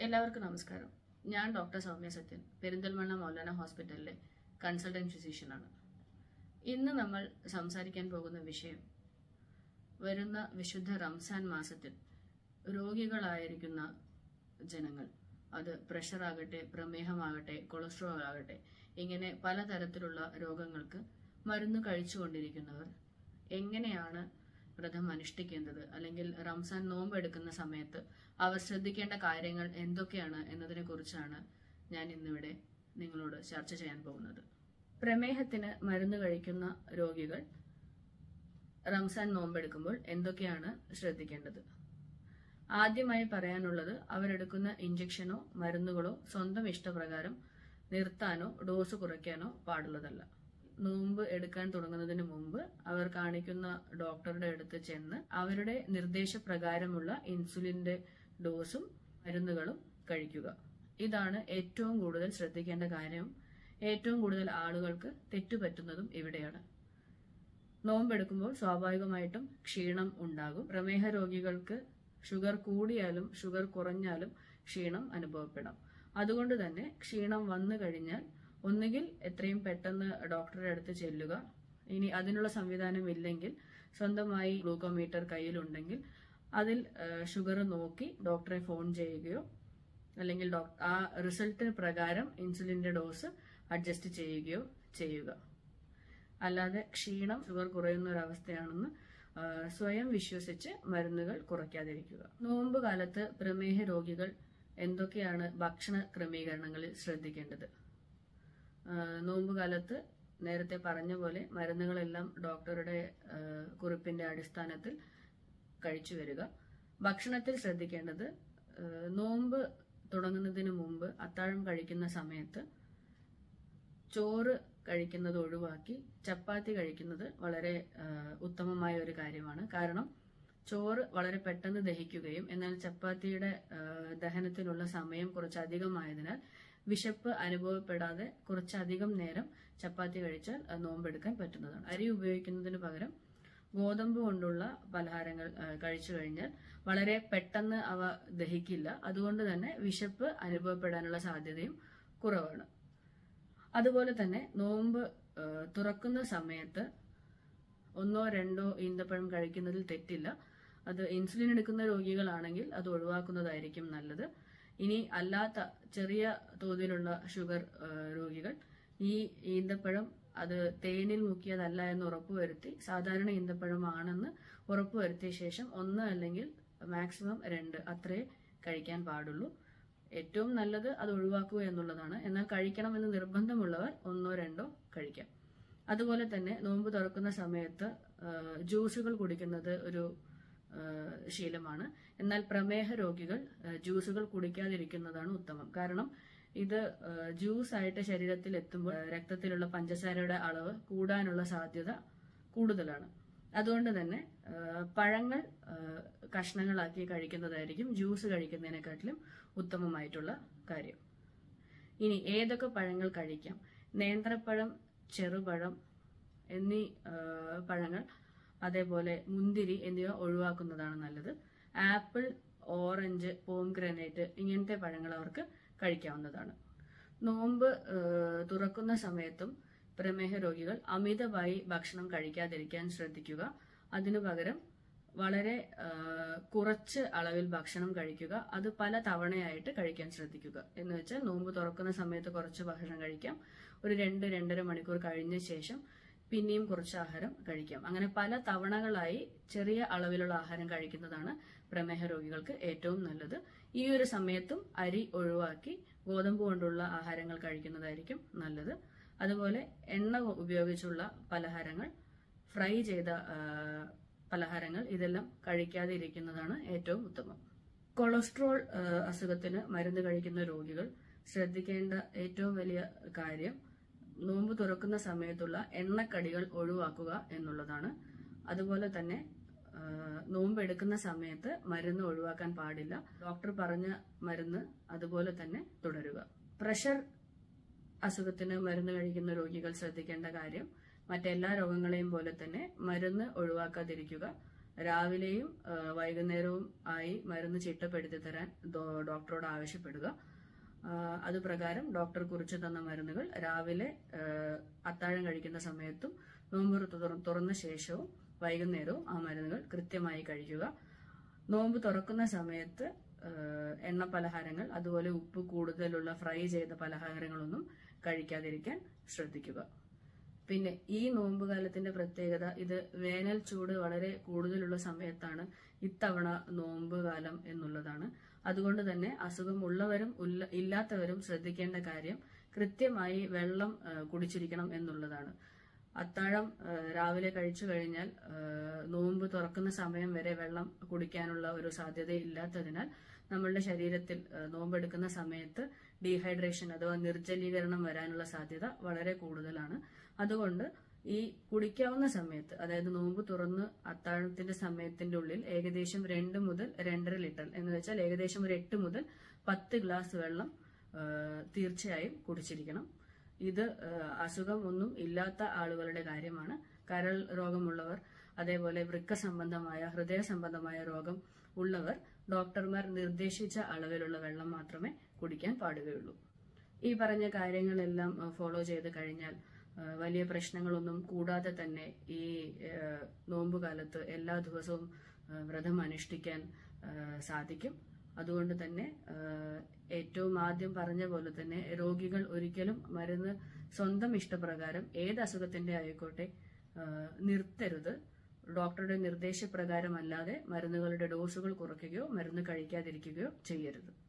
എല്ലാവർക്കും നമസ്കാരം ഞാൻ ഡോക്ടർ സൗമ്യ സത്യൻ പെരിന്തൽമണ്ണ മൗലാന ഹോസ്പിറ്റലിലെ കൺസൾട്ടന്റ് ഫിസീഷ്യനാണ് ഇന്ന് നമ്മൾ സംസാരിക്കാൻ പോകുന്ന വിഷയം വരുന്ന വിശുദ്ധ റംസാൻ മാസത്തിൽ രോഗികളായിരിക്കുന്ന ജനങ്ങൾ അത് പ്രഷർ ആകട്ടെ പ്രമേഹമാകട്ടെ കൊളസ്ട്രോൾ ആകട്ടെ ഇങ്ങനെ പലതരത്തിലുള്ള രോഗങ്ങൾക്ക് മരുന്ന് കഴിച്ചുകൊണ്ടിരിക്കുന്നവർ എങ്ങനെയാണ് വ്രതം അനുഷ്ഠിക്കേണ്ടത് അല്ലെങ്കിൽ റംസാൻ നോമ്പ് എടുക്കുന്ന സമയത്ത് അവർ ശ്രദ്ധിക്കേണ്ട കാര്യങ്ങൾ എന്തൊക്കെയാണ് എന്നതിനെ കുറിച്ചാണ് ഞാൻ ഇന്നിവിടെ നിങ്ങളോട് ചർച്ച ചെയ്യാൻ പോകുന്നത് പ്രമേഹത്തിന് മരുന്ന് കഴിക്കുന്ന രോഗികൾ റംസാൻ നോമ്പെടുക്കുമ്പോൾ എന്തൊക്കെയാണ് ശ്രദ്ധിക്കേണ്ടത് ആദ്യമായി പറയാനുള്ളത് അവരെടുക്കുന്ന ഇഞ്ചക്ഷനോ മരുന്നുകളോ സ്വന്തം ഇഷ്ടപ്രകാരം നിർത്താനോ ഡോസ് കുറയ്ക്കാനോ പാടുള്ളതല്ല നോമ്പ് എടുക്കാൻ തുടങ്ങുന്നതിന് മുമ്പ് അവർ കാണിക്കുന്ന ഡോക്ടറുടെ അടുത്ത് ചെന്ന് അവരുടെ നിർദ്ദേശപ്രകാരമുള്ള ഇൻസുലിന്റെ ഡോസും മരുന്നുകളും കഴിക്കുക ഇതാണ് ഏറ്റവും കൂടുതൽ ശ്രദ്ധിക്കേണ്ട കാര്യം ഏറ്റവും കൂടുതൽ ആളുകൾക്ക് തെറ്റുപറ്റുന്നതും ഇവിടെയാണ് നോമ്പെടുക്കുമ്പോൾ സ്വാഭാവികമായിട്ടും ക്ഷീണം ഉണ്ടാകും പ്രമേഹ രോഗികൾക്ക് ഷുഗർ കൂടിയാലും ഷുഗർ കുറഞ്ഞാലും ക്ഷീണം അനുഭവപ്പെടാം അതുകൊണ്ട് തന്നെ ക്ഷീണം വന്നു കഴിഞ്ഞാൽ ഒന്നുകിൽ എത്രയും പെട്ടെന്ന് ഡോക്ടറുടെ അടുത്ത് ചെല്ലുക ഇനി അതിനുള്ള സംവിധാനം ഇല്ലെങ്കിൽ സ്വന്തമായി ഗ്ലൂക്കോമീറ്റർ കയ്യിലുണ്ടെങ്കിൽ അതിൽ ഷുഗർ നോക്കി ഡോക്ടറെ ഫോൺ ചെയ്യുകയോ അല്ലെങ്കിൽ ഡോക്- ആ റിസൾട്ടിന് പ്രകാരം ഇൻസുലിന്റെ ഡോസ് അഡ്ജസ്റ്റ് ചെയ്യുകയോ ചെയ്യുക അല്ലാതെ ക്ഷീണം ഷുഗർ കുറയുന്ന ഒരു അവസ്ഥയാണെന്ന് ആ, സ്വയം വിശ്വസിച്ച് മരുന്നുകൾ കുറയ്ക്കാതിരിക്കുക നോമ്പ് കാലത്ത് പ്രമേഹ രോഗികൾ എന്തൊക്കെയാണ് ഭക്ഷണ ക്രമീകരണങ്ങളിൽ ശ്രദ്ധിക്കേണ്ടത് ആ, നോമ്പ് കാലത്ത് നേരത്തെ പറഞ്ഞ പോലെ മരുന്നുകളെല്ലാം ഡോക്ടറുടെ ആ, കുറിപ്പിന്റെ അടിസ്ഥാനത്തിൽ കഴിച്ചു വരിക ഭക്ഷണത്തിൽ ശ്രദ്ധിക്കേണ്ടത് ആ, നോമ്പ് തുടങ്ങുന്നതിന് മുമ്പ് അത്താഴം കഴിക്കുന്ന സമയത്ത് ചോറ് കഴിക്കുന്നത് ഒഴിവാക്കി ചപ്പാത്തി കഴിക്കുന്നത് വളരെ ആ, ഉത്തമമായ ഒരു കാര്യമാണ് കാരണം ചോറ് വളരെ പെട്ടെന്ന് ദഹിക്കുകയും എന്നാൽ ചപ്പാത്തിയുടെ ആ, ദഹനത്തിനുള്ള സമയം കുറച്ച് അധികമായതിനാൽ വിശപ്പ് അനുഭവപ്പെടാതെ കുറച്ചധികം നേരം ചപ്പാത്തി കഴിച്ചാൽ അത് നോമ്പെടുക്കാൻ പറ്റുന്നതാണ് അരി ഉപയോഗിക്കുന്നതിന് പകരം ഗോതമ്പ് കൊണ്ടുള്ള പലഹാരങ്ങൾ ആ, കഴിച്ചു കഴിഞ്ഞാൽ വളരെ പെട്ടെന്ന് അവ ദഹിക്കില്ല അതുകൊണ്ട് തന്നെ വിശപ്പ് അനുഭവപ്പെടാനുള്ള സാധ്യതയും കുറവാണ് അതുപോലെ തന്നെ നോമ്പ് ആ, തുറക്കുന്ന സമയത്ത് ഒന്നോ രണ്ടോ ഈന്തപ്പഴം കഴിക്കുന്നതിൽ തെറ്റില്ല അത് ഇൻസുലിൻ എടുക്കുന്ന രോഗികളാണെങ്കിൽ അത് ഒഴിവാക്കുന്നതായിരിക്കും നല്ലത് ഇനി അല്ലാത്ത ചെറിയ തോതിലുള്ള ഷുഗർ ആ, രോഗികൾ ഈ ഈന്തപ്പഴം അത് തേനിൽ മുക്കിയതല്ല എന്ന് ഉറപ്പുവരുത്തി സാധാരണ ഈന്തപ്പഴമാണെന്ന് ഉറപ്പുവരുത്തിയ ശേഷം ഒന്ന് അല്ലെങ്കിൽ മാക്സിമം രണ്ട് അത്രേ കഴിക്കാൻ പാടുള്ളൂ ഏറ്റവും നല്ലത് അത് ഒഴിവാക്കുക എന്നുള്ളതാണ് എന്നാൽ കഴിക്കണമെന്ന് നിർബന്ധമുള്ളവർ ഒന്നോ രണ്ടോ കഴിക്കാം അതുപോലെ തന്നെ നോമ്പ് തുറക്കുന്ന സമയത്ത് ആ, ജ്യൂസുകൾ കുടിക്കുന്നത് ഒരു ആ, ശീലമാണ് എന്നാൽ പ്രമേഹ രോഗികൾ ആ, ജ്യൂസുകൾ കുടിക്കാതിരിക്കുന്നതാണ് ഉത്തമം കാരണം ഇത് ആ, ജ്യൂസ് ആയിട്ട് ശരീരത്തിൽ എത്തുമ്പോൾ രക്തത്തിലുള്ള പഞ്ചസാരയുടെ അളവ് കൂടാനുള്ള സാധ്യത കൂടുതലാണ് അതുകൊണ്ട് തന്നെ ആ, പഴങ്ങൾ ആ, കഷ്ണങ്ങളാക്കി കഴിക്കുന്നതായിരിക്കും ജ്യൂസ് കഴിക്കുന്നതിനെക്കാട്ടിലും ഉത്തമമായിട്ടുള്ള കാര്യം ഇനി ഏതൊക്കെ പഴങ്ങൾ കഴിക്കാം നേന്ത്രപ്പഴം ചെറുപഴം എന്നീ ആ, പഴങ്ങൾ അതേപോലെ മുന്തിരി എന്നിവ ഒഴിവാക്കുന്നതാണ് നല്ലത് ആപ്പിൾ ഓറഞ്ച് പോംഗ്രനേറ്റ് ഇങ്ങനത്തെ പഴങ്ങൾ അവർക്ക് കഴിക്കാവുന്നതാണ് നോമ്പ് ആ, തുറക്കുന്ന സമയത്തും പ്രമേഹ രോഗികൾ അമിതമായി ഭക്ഷണം കഴിക്കാതിരിക്കാൻ ശ്രദ്ധിക്കുക അതിനു പകരം വളരെ ആ, കുറച്ച് അളവിൽ ഭക്ഷണം കഴിക്കുക അത് പല തവണയായിട്ട് കഴിക്കാൻ ശ്രദ്ധിക്കുക എന്ന് വെച്ചാൽ നോമ്പ് തുറക്കുന്ന സമയത്ത് കുറച്ച് ഭക്ഷണം കഴിക്കാം ഒരു രണ്ട് രണ്ടര മണിക്കൂർ കഴിഞ്ഞ ശേഷം പിന്നെയും കുറച്ച് ആഹാരം കഴിക്കാം അങ്ങനെ പല തവണകളായി ചെറിയ അളവിലുള്ള ആഹാരം കഴിക്കുന്നതാണ് പ്രമേഹ രോഗികൾക്ക് ഏറ്റവും നല്ലത് ഈ ഒരു സമയത്തും അരി ഒഴിവാക്കി ഗോതമ്പ് കൊണ്ടുള്ള ആഹാരങ്ങൾ കഴിക്കുന്നതായിരിക്കും നല്ലത് അതുപോലെ എണ്ണ ഉപയോഗിച്ചുള്ള പലഹാരങ്ങൾ ഫ്രൈ ചെയ്ത ആ, പലഹാരങ്ങൾ ഇതെല്ലാം കഴിക്കാതെ ഇരിക്കുന്നതാണ് ഏറ്റവും ഉത്തമം കൊളസ്ട്രോൾ ആ, അസുഖത്തിന് മരുന്ന് കഴിക്കുന്ന രോഗികൾ ശ്രദ്ധിക്കേണ്ട ഏറ്റവും വലിയ കാര്യം നോമ്പ് തുറക്കുന്ന സമയത്തുള്ള എണ്ണക്കടികൾ ഒഴിവാക്കുക എന്നുള്ളതാണ് അതുപോലെ തന്നെ ആ, നോമ്പ് എടുക്കുന്ന സമയത്ത് മരുന്ന് ഒഴിവാക്കാൻ പാടില്ല ഡോക്ടർ പറഞ്ഞ മരുന്ന് അതുപോലെ തന്നെ തുടരുക പ്രഷർ അസുഖത്തിന് മരുന്ന് കഴിക്കുന്ന രോഗികൾ ശ്രദ്ധിക്കേണ്ട കാര്യം മറ്റെല്ലാ രോഗങ്ങളെയും പോലെ തന്നെ മരുന്ന് ഒഴിവാക്കാതിരിക്കുക രാവിലെയും ആ, വൈകുന്നേരവും ആയി മരുന്ന് ചിട്ടപ്പെടുത്തി തരാൻ ഡോ- ഡോക്ടറോട് ആവശ്യപ്പെടുക ആ, അതുപ്രകാരം ഡോക്ടർ കുറിച്ച് തന്ന മരുന്നുകൾ രാവിലെ ആ, അത്താഴം കഴിക്കുന്ന സമയത്തും നോമ്പ് തുറ- തുറന്ന ശേഷവും വൈകുന്നേരവും ആ മരുന്നുകൾ കൃത്യമായി കഴിക്കുക നോമ്പ് തുറക്കുന്ന സമയത്ത് ആ, എണ്ണ പലഹാരങ്ങൾ അതുപോലെ ഉപ്പ് കൂടുതലുള്ള ഫ്രൈ ചെയ്ത പലഹാരങ്ങളൊന്നും കഴിക്കാതിരിക്കാൻ ശ്രദ്ധിക്കുക പിന്നെ ഈ നോമ്പുകാലത്തിന്റെ പ്രത്യേകത ഇത് വേനൽ ചൂട് വളരെ കൂടുതലുള്ള സമയത്താണ് ഇത്തവണ നോമ്പ് കാലം എന്നുള്ളതാണ് അതുകൊണ്ട് തന്നെ അസുഖമുള്ളവരും ഉല്ല- ഇല്ലാത്തവരും ശ്രദ്ധിക്കേണ്ട കാര്യം കൃത്യമായി വെള്ളം ആ, കുടിച്ചിരിക്കണം എന്നുള്ളതാണ് അത്താഴം ആ, രാവിലെ കഴിച്ചു കഴിഞ്ഞാൽ ആ, നോമ്പ് തുറക്കുന്ന സമയം വരെ വെള്ളം കുടിക്കാനുള്ള ഒരു സാധ്യത ഇല്ലാത്തതിനാൽ നമ്മളുടെ ശരീരത്തിൽ ആ, നോമ്പെടുക്കുന്ന സമയത്ത് ഡീഹൈഡ്രേഷൻ അഥവാ നിർജ്ജലീകരണം വരാനുള്ള സാധ്യത വളരെ കൂടുതലാണ് അതുകൊണ്ട് ഈ കുടിക്കാവുന്ന സമയത്ത് അതായത് നോമ്പ് തുറന്ന് അത്താഴത്തിന്റെ സമയത്തിന്റെ ഉള്ളിൽ ഏകദേശം രണ്ട് മുതൽ രണ്ടര ലിറ്റർ എന്ന് വെച്ചാൽ ഏകദേശം ഒരു എട്ട് മുതൽ പത്ത് ഗ്ലാസ് വെള്ളം ആ, തീർച്ചയായും കുടിച്ചിരിക്കണം ഇത് ആ, അസുഖം ഒന്നും ഇല്ലാത്ത ആളുകളുടെ കാര്യമാണ് കരൾ രോഗമുള്ളവർ അതേപോലെ വൃക്ക സംബന്ധമായ ഹൃദയ സംബന്ധമായ രോഗം ഉള്ളവർ ഡോക്ടർമാർ നിർദ്ദേശിച്ച അളവിലുള്ള വെള്ളം മാത്രമേ കുടിക്കാൻ പാടുകയുള്ളൂ ഈ പറഞ്ഞ കാര്യങ്ങളെല്ലാം ഫോളോ ചെയ്ത് കഴിഞ്ഞാൽ ആ, വലിയ പ്രശ്നങ്ങളൊന്നും കൂടാതെ തന്നെ ഈ ആ, നോമ്പുകാലത്ത് എല്ലാ ദിവസവും ആ, വ്രതം അനുഷ്ഠിക്കാൻ ആ, സാധിക്കും അതുകൊണ്ട് തന്നെ ആ, ഏറ്റവും ആദ്യം പറഞ്ഞ പോലെ തന്നെ രോഗികൾ ഒരിക്കലും മരുന്ന് സ്വന്തം ഇഷ്ടപ്രകാരം ഏത് അസുഖത്തിന്റെ ആയിക്കോട്ടെ ആ, നിർത്തരുത് ഡോക്ടറുടെ നിർദ്ദേശപ്രകാരമല്ലാതെ മരുന്നുകളുടെ ഡോസുകൾ കുറയ്ക്കുകയോ മരുന്ന് കഴിക്കാതിരിക്കുകയോ ചെയ്യരുത്